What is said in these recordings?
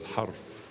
بالحرف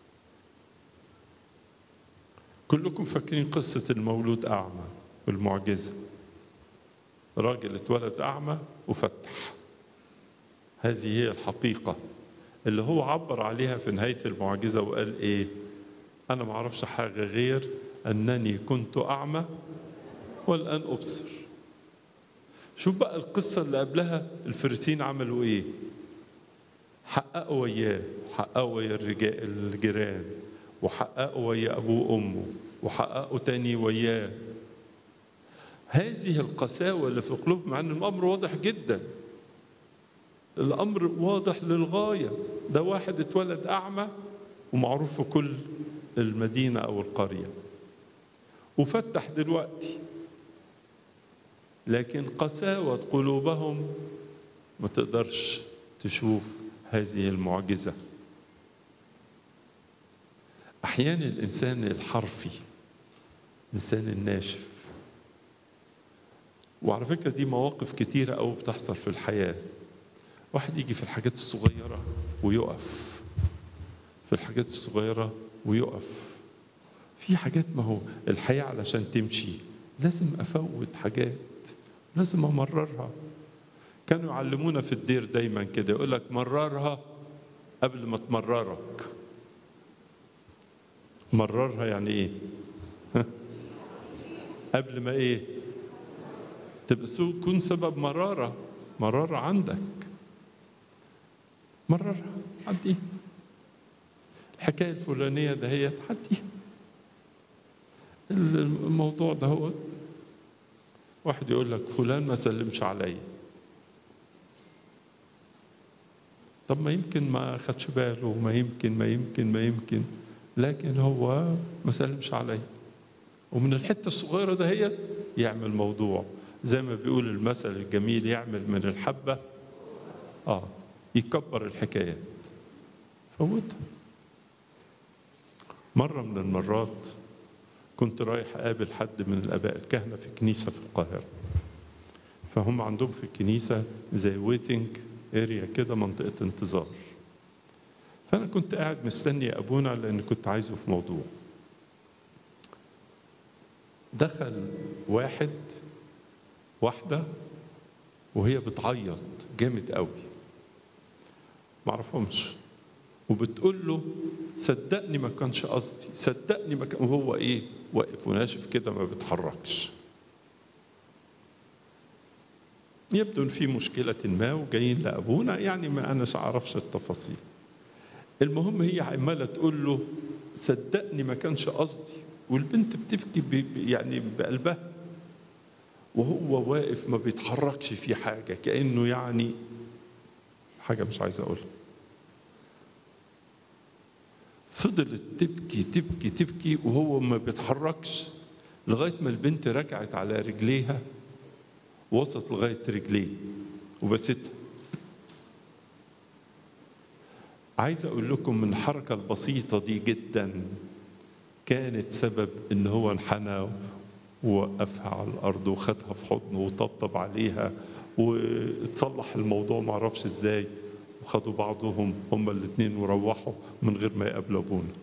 كلكم فاكرين قصة المولود أعمى والمعجزة راجل اتولد أعمى وفتح هذه هي الحقيقة اللي هو عبر عليها في نهاية المعجزة وقال إيه أنا ما أعرفش حاجة غير أنني كنت أعمى والآن أبصر شوف بقى القصة اللي قبلها الفريسين عملوا إيه حققوا وياه حققوا ويا الرجال الجيران وحققوا ويا أبوه وأمه وحققوا تاني وياه هذه القساوة اللي في قلوب مع أن الأمر واضح جدا الأمر واضح للغاية ده واحد اتولد أعمى ومعروف في كل المدينة أو القرية وفتح دلوقتي لكن قساوة قلوبهم ما تقدرش تشوف هذه المعجزة أحيانا الإنسان الحرفي الإنسان الناشف وعلى فكرة دي مواقف كتيرة أوي بتحصل في الحياة واحد يجي في الحاجات الصغيرة ويقف في الحاجات الصغيرة ويقف في حاجات ما هو الحياة علشان تمشي لازم أفوت حاجات لازم أمررها كانوا يعلمونا في الدير دايما كده يقول لك مررها قبل ما تمررك مررها يعني ايه ها؟ قبل ما ايه تبقى تكون سبب مرارة مرارة عندك مررها عديها الحكاية الفلانية ده هي تعديها الموضوع ده هو واحد يقول لك فلان ما سلمش عليا طب ما يمكن ما خدش باله ما يمكن ما يمكن ما يمكن لكن هو ما سلمش عليا ومن الحته الصغيره ده هي يعمل موضوع زي ما بيقول المثل الجميل يعمل من الحبه اه يكبر الحكايات فوتها مره من المرات كنت رايح اقابل حد من الاباء الكهنه في كنيسه في القاهره فهم عندهم في الكنيسه زي ويتنج اريا كده منطقه انتظار فانا كنت قاعد مستني ابونا لان كنت عايزه في موضوع دخل واحد واحده وهي بتعيط جامد قوي معرفهمش وبتقول له صدقني ما كانش قصدي صدقني ما كان وهو ايه واقف وناشف كده ما بيتحركش يبدو ان في مشكله ما وجايين لابونا يعني ما انا اعرفش التفاصيل المهم هي عماله تقول له صدقني ما كانش قصدي والبنت بتبكي ب- يعني بقلبها وهو واقف ما بيتحركش في حاجه كانه يعني حاجه مش عايز اقولها فضلت تبكي تبكي تبكي وهو ما بيتحركش لغايه ما البنت رجعت على رجليها وصلت لغايه رجليه وبستها عايز اقول لكم من الحركه البسيطه دي جدا كانت سبب ان هو انحنى ووقفها على الارض وخدها في حضنه وطبطب عليها واتصلح الموضوع ما اعرفش ازاي وخدوا بعضهم هما الاثنين وروحوا من غير ما يقابلوا ابونا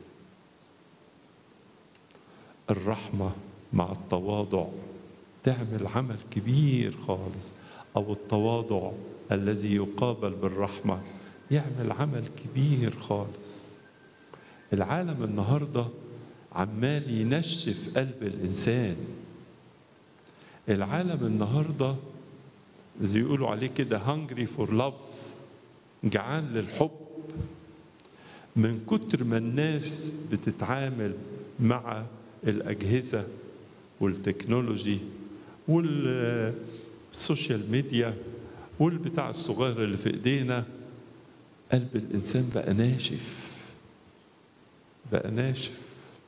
الرحمه مع التواضع تعمل عمل كبير خالص او التواضع الذي يقابل بالرحمه يعمل عمل كبير خالص العالم النهارده عمال ينشف قلب الانسان العالم النهارده زي يقولوا عليه كده hungry for love جعان للحب من كتر ما الناس بتتعامل مع الأجهزة والتكنولوجي والسوشيال ميديا والبتاع الصغير اللي في ايدينا قلب الإنسان بقى ناشف بقى ناشف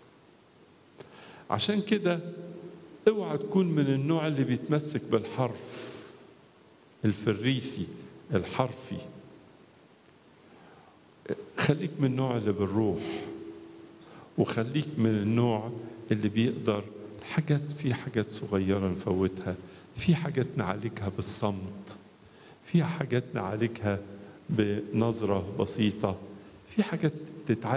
عشان كده اوعى تكون من النوع اللي بيتمسك بالحرف الفريسي الحرفي خليك من النوع اللي بالروح وخليك من النوع اللي بيقدر حاجات في حاجات صغيرة نفوتها في حاجات نعالجها بالصمت في حاجات نعالجها بنظرة بسيطة في حاجات تتعلم